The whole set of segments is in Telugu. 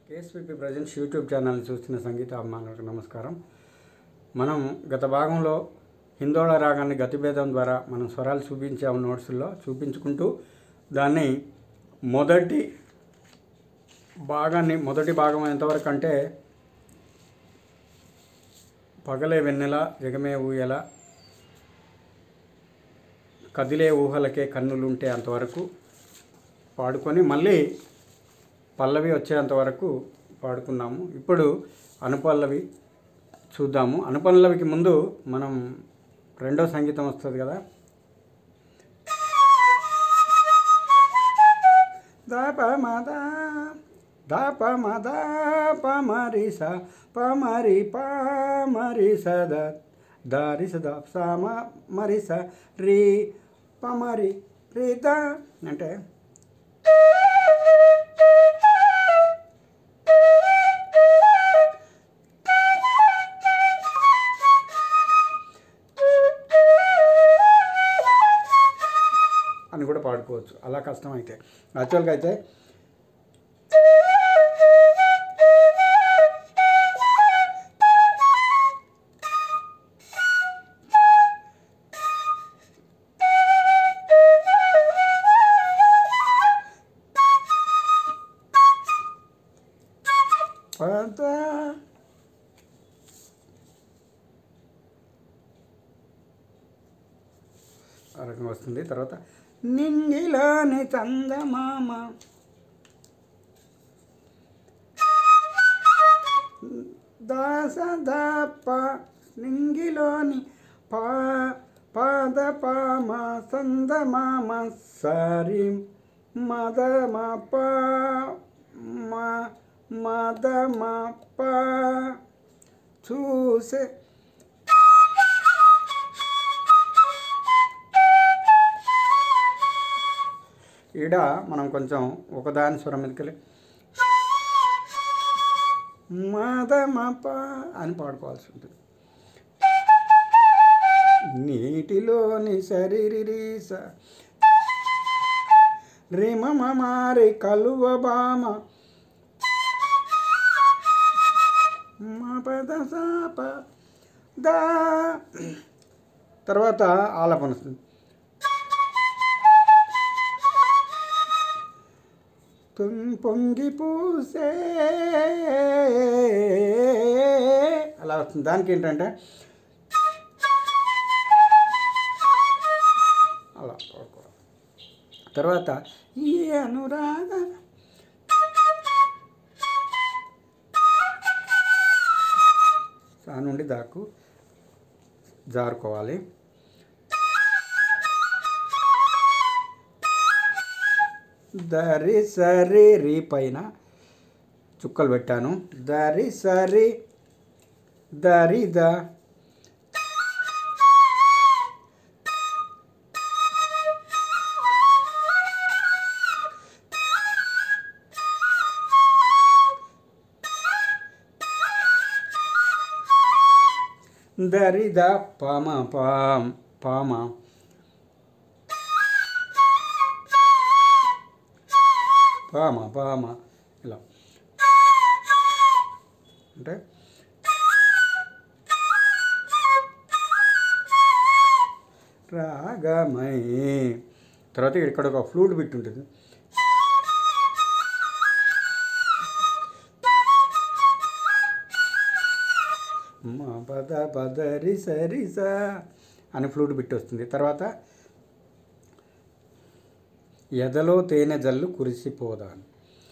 కేఎస్విపి ప్రజెంట్స్ యూట్యూబ్ ఛానల్ని చూస్తున్న సంగీత అభిమానులకు నమస్కారం మనం గత భాగంలో హిందోళ రాగాన్ని గతిభేదం ద్వారా మనం స్వరాలు చూపించాము నోట్స్లో చూపించుకుంటూ దాన్ని మొదటి భాగాన్ని మొదటి భాగం ఎంతవరకు అంటే పగలే వెన్నెల జగమే ఊయల కదిలే ఊహలకే కన్నులుంటే అంతవరకు పాడుకొని మళ్ళీ పల్లవి వచ్చేంత వరకు పాడుకున్నాము ఇప్పుడు అనుపల్లవి చూద్దాము అనుపల్లవికి ముందు మనం రెండో సంగీతం వస్తుంది కదా దాప మద దాప మద పమరి స పమరి పమరి సద దారి సద సామ మరి స రి పమరి రి ద అంటే అని కూడా పాడుకోవచ్చు అలా కష్టం అయితే యాక్చువల్గా అయితే పద ఆ రకంగా వస్తుంది తర్వాత నింగిలోని చందమామ దాస దప నింగిలోని పా పాద పామ సందమామ సరి మదమ ప మ మదమ ప చూసే ఈడ మనం కొంచెం ఒకదాని స్వరం మీదకెళ్ళి మదమప అని పాడుకోవాల్సి ఉంటుంది నీటిలోని శరీరీస రిమమ మారి కలువ బామ పద సాప దా తర్వాత ఆలపన వస్తుంది తుం- పొంగి పూసే అలా వస్తుంది దానికి ఏంటంటే అలా పాడుకోవాలి. తర్వాత ఈ అనురాగ సా నుండి దాకు జారుకోవాలి దరి సరి రీ పైన చుక్కలు పెట్టాను దరి సరి దరి ద దరి ద పామ పాం పామ పామ పామ ఇలా అంటే రాగమై తర్వాత ఇక్కడ ఒక ఫ్లూట్ బిట్ ఉంటుంది మా పద పదరి సరిసా అని ఫ్లూట్ బిట్ వస్తుంది తర్వాత ఎదలో తేనె జల్లు కురిసిపోదాను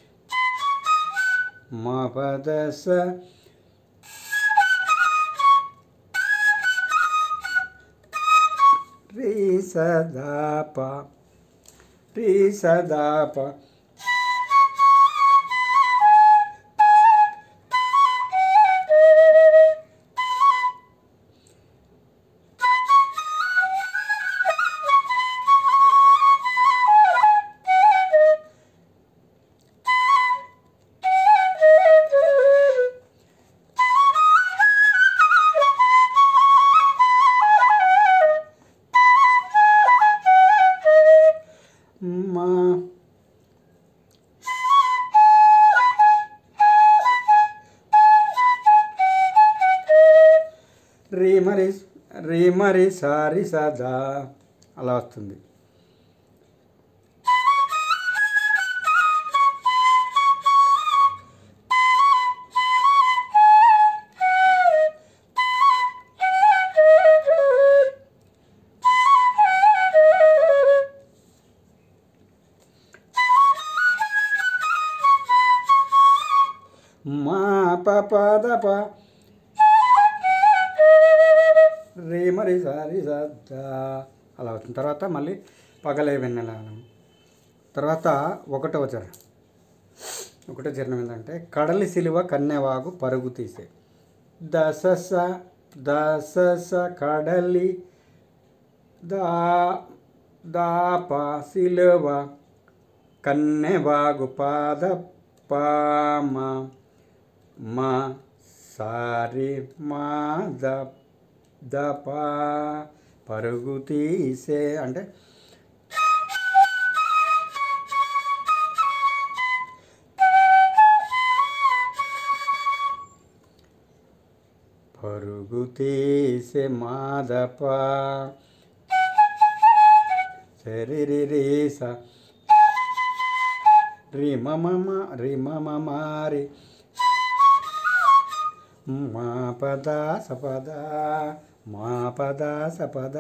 మా పదస రీ సదాప రీ సదాప మా మరి రీ మరి సారి సదా అలా వస్తుంది మా ప పద ప రే మరి సారి సదా అలా వచ్చిన తర్వాత మళ్ళీ పగలే వెన్నెల తర్వాత ఒకటవ చరణం ఒకటో చరణం ఏంటంటే కడలి సిలువ కన్నెవాగు పరుగు తీసే దసస దసస కడలి దా దాప సిలువ కన్నెవాగు పాద పామ మా సారి మా ద దప పరుగు తీసే అంటే పరుగు తీసే మాదప శరీరీస రిమమమ రిమమమారి మా పద సపద మా పద సపద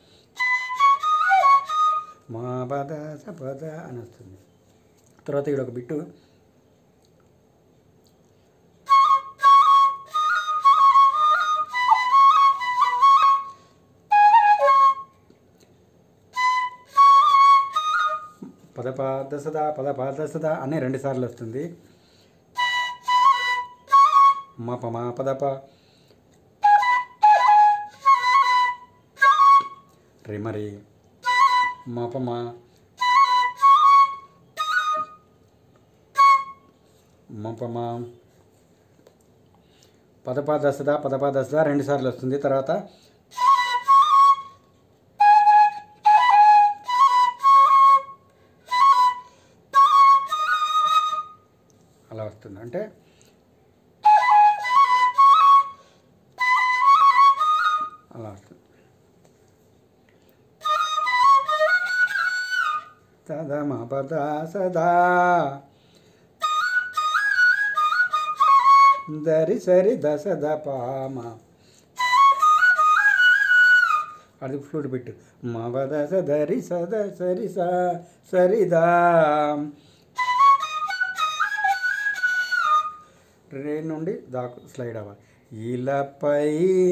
మా పద సపద అని వస్తుంది తర్వాత ఇక్కడ ఒక బిట్టు పదపాదసద పదపాదసద అనే రెండు సార్లు వస్తుంది మప మా పదప రిమరి మపమా మపమా పదపాదసద పదపాదసద రెండు సార్లు వస్తుంది తర్వాత అలా వస్తుంది అంటే అలా వస్తుంది తదమ పద సదా దరి సరి దశ ద పామ అది ఫ్లూట్ పెట్టు మా పద దరి సద సరి స సరిదా రే నుండి దాకు స్లైడ్ అవ్వాలి ఇలాపై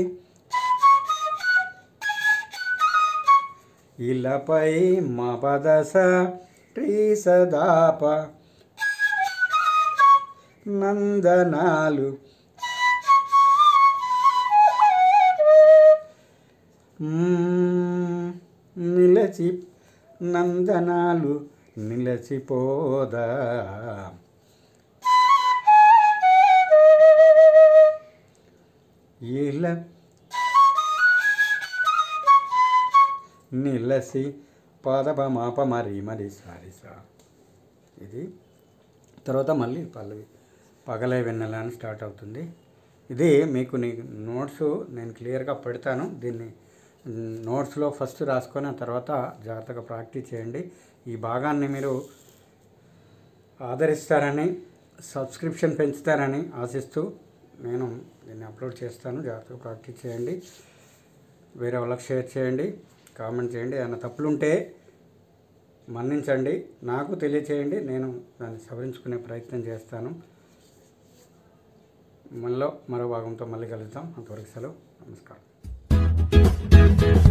ఇలాపై మా పదస టీ సదాప నందనాలు మ్మ్, నిలచి నందనాలు నిలచిపోదా ఇలా నిలసి పాదప మాప మరి మరి సారి సా ఇది తర్వాత మళ్ళీ పల్లవి పగలే వెన్నెల అని స్టార్ట్ అవుతుంది ఇది మీకు నీ నోట్స్ నేను క్లియర్గా పెడతాను దీన్ని మ్, నోట్స్లో ఫస్ట్ రాసుకొని ఆ తర్వాత జాగ్రత్తగా ప్రాక్టీస్ చేయండి ఈ భాగాన్ని మీరు ఆదరిస్తారని సబ్స్క్రిప్షన్ పెంచుతారని ఆశిస్తూ నేను దీన్ని అప్లోడ్ చేస్తాను జాగ్రత్తగా ప్రాక్టీస్ చేయండి వేరే వాళ్ళకి షేర్ చేయండి కామెంట్ చేయండి ఏమైనా తప్పులుంటే మన్నించండి నాకు తెలియచేయండి నేను దాన్ని సవరించుకునే ప్రయత్నం చేస్తాను మనలో మరో భాగంతో మళ్ళీ కలుద్దాం అంతవరకు సెలవు నమస్కారం